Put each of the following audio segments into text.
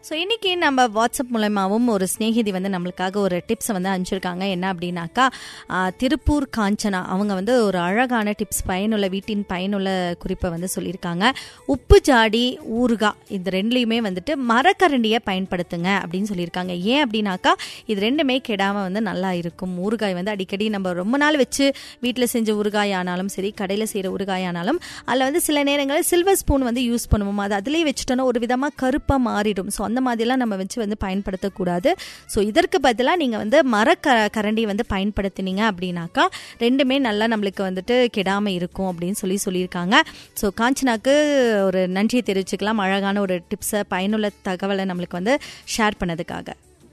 so இன்னைக்கு நம்ம WhatsApp மூலமாகவும் ஒரு ஸ்நேகிதி வந்து நம்மளுக்காக ஒரு டிப்ஸை வந்து அனுப்பிச்சிருக்காங்க என்ன அப்படின்னாக்கா ஆ, திருப்பூர் காஞ்சனா அவங்க வந்து ஒரு அழகான டிப்ஸ் பயனுள்ள வீட்டின் பயனுள்ள குறிப்பை வந்து சொல்லியிருக்காங்க உப்பு ஜாடி ஊறுகாய் இது ரெண்டுலையுமே வந்துட்டு மரக்கரண்டியை பயன்படுத்துங்க அப்படின்னு சொல்லியிருக்காங்க ஏன் அப்படின்னாக்கா இது ரெண்டுமே கெடாமல் வந்து நல்லா இருக்கும் ஊறுகாய் வந்து அடிக்கடி நம்ம ரொம்ப நாள் வச்சு வீட்டில் செஞ்ச ஊறுகாய் ஆனாலும் சரி கடையில் செய்கிற ஊறுகாய் ஆனாலும் அதில் வந்து சில நேரங்களில் சில்வர் ஸ்பூன் வந்து யூஸ் பண்ணுவோம் அது அதிலே வச்சுட்டோன்னா ஒரு விதமாக கருப்பாக மாறிடும் ஸோ அந்த மாதிரிலாம் நம்ம வச்சு வந்து பயன்படுத்தக்கூடாது ஸோ இதற்கு பதிலாக நீங்கள் வந்து மரக்க கரண்டி வந்து பயன்படுத்தினீங்க அப்படின்னாக்கா ரெண்டுமே நல்லா நம்மளுக்கு வந்துட்டு கெடாமல் இருக்கும் அப்படின்னு சொல்லி சொல்லியிருக்காங்க ஸோ காஞ்சனாக்கு ஒரு நன்றியை தெரிவிச்சுக்கலாம் அழகான ஒரு டிப்ஸை பயனுள்ள தகவலை நம்மளுக்கு வந்து ஷேர் பண்ணதுக்காக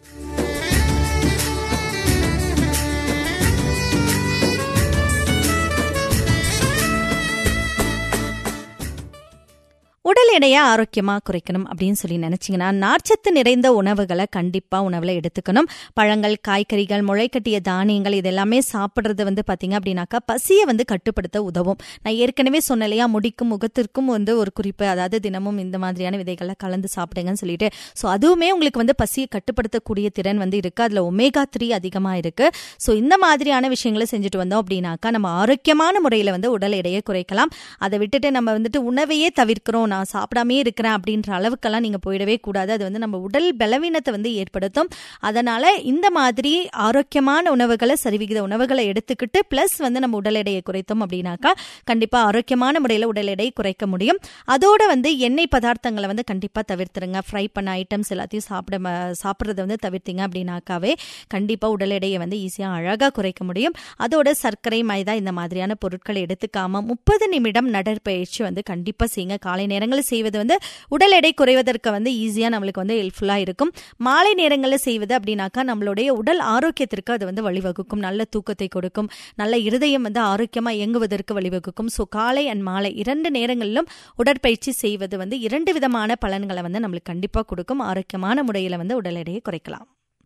உடல் எடையை ஆரோக்கியமாக குறைக்கணும் அப்படின்னு சொல்லி நினச்சிங்கன்னா நார்ச்சத்து நிறைந்த உணவுகளை கண்டிப்பாக உணவில் எடுத்துக்கணும் பழங்கள் காய்கறிகள் முளைக்கட்டிய தானியங்கள் இதெல்லாமே சாப்பிட்றது வந்து பார்த்தீங்க அப்படின்னாக்கா பசியை வந்து கட்டுப்படுத்த உதவும் நான் ஏற்கனவே சொன்னேன் இல்லையா முடிக்கும் முகத்திற்கும் வந்து ஒரு குறிப்பு அதாவது தினமும் இந்த மாதிரியான விதைகளை கலந்து சாப்பிடுங்கன்னு சொல்லிட்டு ஸோ அதுவுமே உங்களுக்கு வந்து பசியை கட்டுப்படுத்தக்கூடிய திறன் வந்து இருக்குது அதில் ஒமேகா த்ரீ அதிகமாக இருக்குது ஸோ இந்த மாதிரியான விஷயங்களை செஞ்சுட்டு வந்தோம் அப்படின்னாக்கா நம்ம ஆரோக்கியமான முறையில் வந்து உடல் எடையை குறைக்கலாம் அதை விட்டுட்டு நம்ம வந்துட்டு உணவையே தவிர்க்கிறோம் நான் சாப்பிடாமே இருக்கிறேன் அப்படின்ற அளவுக்கெல்லாம் நீங்கள் போயிடவே கூடாது அது வந்து நம்ம உடல் பலவீனத்தை வந்து ஏற்படுத்தும் அதனால இந்த மாதிரி ஆரோக்கியமான உணவுகளை சரிவிகித உணவுகளை எடுத்துக்கிட்டு ப்ளஸ் வந்து நம்ம உடல் எடையை குறைத்தோம் அப்படின்னாக்கா கண்டிப்பாக ஆரோக்கியமான முறையில் உடல் எடையை குறைக்க முடியும் அதோட வந்து எண்ணெய் பதார்த்தங்களை வந்து கண்டிப்பாக தவிர்த்துருங்க ஃப்ரை பண்ண ஐட்டம்ஸ் எல்லாத்தையும் சாப்பிட ம- சாப்பிட்றத வந்து தவிர்த்தீங்க அப்படின்னாக்காவே கண்டிப்பாக உடல் எடையை வந்து ஈஸியாக அழகாக குறைக்க முடியும் அதோட சர்க்கரை மைதா இந்த மாதிரியான பொருட்களை எடுத்துக்காம முப்பது நிமிடம் நடைப்பயிற்சி வந்து கண்டிப்பாக செய்யுங்க காலை நேரங்களில் செய்வது வந்து உடல் எடை குறைவதற்கு வந்து ஈஸியாக நம்மளுக்கு வந்து ஹெல்ப்ஃபுல்லாக இருக்கும் மாலை நேரங்களில் செய்வது அப்படின்னாக்கா நம்மளுடைய உடல் ஆரோக்கியத்திற்கு அது வந்து வழிவகுக்கும் நல்ல தூக்கத்தை கொடுக்கும் நல்ல இருதயம் வந்து ஆரோக்கியமாக இயங்குவதற்கு வழிவகுக்கும் ஸோ காலை அண்ட் மாலை இரண்டு நேரங்களிலும் உடற்பயிற்சி செய்வது வந்து இரண்டு விதமான பலன்களை வந்து நம்மளுக்கு கண்டிப்பாக கொடுக்கும் ஆரோக்கியமான முறையில் வந்து உடல் எடையை குறைக்கலாம்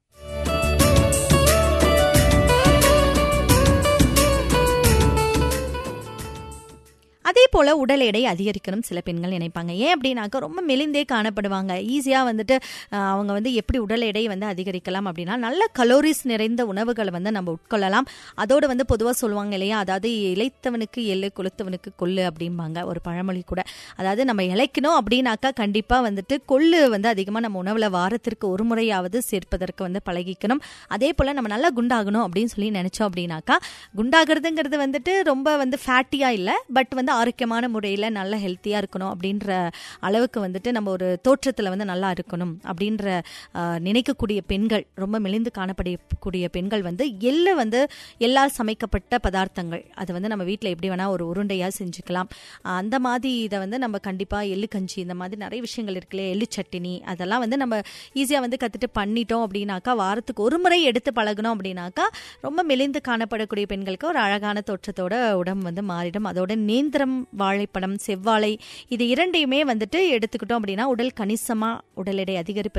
அதே போல் உடல் எடை அதிகரிக்கணும் சில பெண்கள் நினைப்பாங்க ஏன் அப்படின்னாக்கா ரொம்ப மெலிந்தே காணப்படுவாங்க ஈஸியாக வந்துட்டு அஹ், அவங்க வந்து எப்படி உடல் எடை வந்து அதிகரிக்கலாம் அப்படின்னா நல்ல கலோரிஸ் நிறைந்த உணவுகளை வந்து நம்ம உட்கொள்ளலாம் அதோடு வந்து பொதுவாக சொல்லுவாங்க இல்லையா அதாவது இளைத்தவனுக்கு எள்ளு கொளுத்தவனுக்கு கொள்ளு அப்படிம்பாங்க ஒரு பழமொழி கூட அதாவது நம்ம இளைக்கணும் அப்படின்னாக்கா கண்டிப்பாக வந்துட்டு கொள்ளு வந்து அதிகமாக நம்ம உணவில் வாரத்திற்கு ஒரு முறையாவது சேர்ப்பதற்கு வந்து பழகிக்கணும் அதே போல் நம்ம நல்லா குண்டாகணும் அப்படின்னு சொல்லி நினச்சோம் அப்படின்னாக்கா குண்டாகிறதுங்கிறது வந்துட்டு ரொம்ப வந்து ஃபேட்டியாக இல்லை பட் வந்து ஆரோக்கியமான முறையில் நல்ல ஹெல்த்தியாக இருக்கணும் அப்படின்ற அளவுக்கு வந்துட்டு நம்ம ஒரு தோற்றத்தில் வந்து நல்லா இருக்கணும் அப்படின்ற ஆஹ், நினைக்கக்கூடிய பெண்கள் ரொம்ப மெலிந்து காணப்படக்கூடிய பெண்கள் வந்து எள்ளு வந்து எல்லால் சமைக்கப்பட்ட பதார்த்தங்கள் அது வந்து நம்ம வீட்டில் எப்படி வேணால் ஒரு உருண்டையாக செஞ்சுக்கலாம் ஆஹ், அந்த மாதிரி இதை வந்து நம்ம கண்டிப்பாக எள்ளு கஞ்சி இந்த மாதிரி நிறைய விஷயங்கள் இருக்குல்லையே எள்ளு சட்டினி அதெல்லாம் வந்து நம்ம ஈஸியாக வந்து கற்றுட்டு பண்ணிட்டோம் அப்படின்னாக்கா வாரத்துக்கு ஒரு முறை எடுத்து பழகணும் அப்படின்னாக்கா ரொம்ப மெலிந்து காணப்படக்கூடிய பெண்களுக்கு ஒரு அழகான தோற்றத்தோட உடம்பு வந்து மாறிடும் அதோட நேந்திரம் வாழைப்பழம் செவ்வாழை இது இரண்டையுமே வந்துட்டு எடுத்துக்கிட்டோம் அப்படின்னா உடல் கணிசமாக உடல் எடை அதிகரிப்பதற்கு